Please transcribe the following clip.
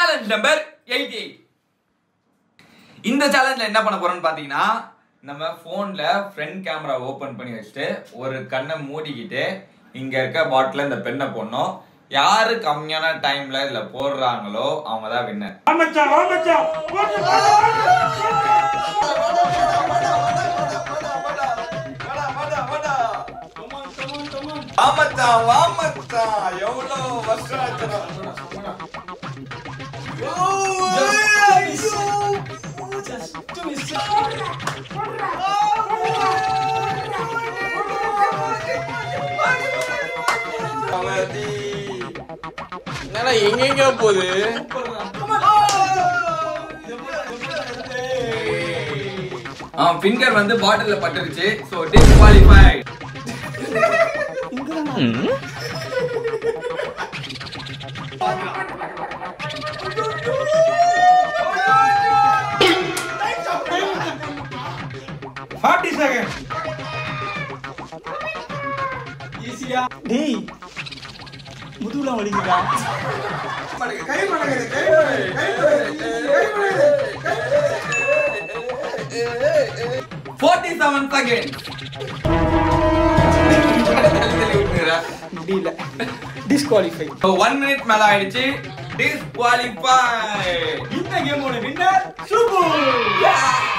Challenge number eighty eight இந்த சேலஞ்சில் என்ன பண்ண போறோம்னு பார்த்தீங்கன்னா நம்ம ஃபோனில் ஃப்ரண்ட் கேமரா ஓப்பன் பண்ணி வச்சுட்டு ஒரு கண்ணை மூடிக்கிட்டு இங்கே இருக்க பாட்டில் இந்த பெண்ணை போடணும் யாரு கம்மியான டைம்ல இதுல போடுறாங்களோ அவங்க தான் வின்னர் ஆமாச்சான் வாமச்சான் எவ்வளோ வருஷம் ஆச்சுடா. அவதி. என்னடா எங்கெங்க போகுது ஃபிங்கர் வந்து பாட்டில்ல பட்டுருச்சு சோ டிஸ்குவாலிஃபைட் ஃபார்ட்டி செகண்ட் ஈஸியா டேய் முதுகுலாம் வலிக்குதா கை பண்ணுங்க கை பண்ணுங்க கை பண்ணுங்க கை ஃபோர்ட்டி செவன் செகண்ட் முடியல டிஸ்குவாலிஃபை ஒன் மினிட் மேல ஆயிடுச்சு டிஸ்குவாலிஃபை இந்த கேமோட வின்னர் சுபு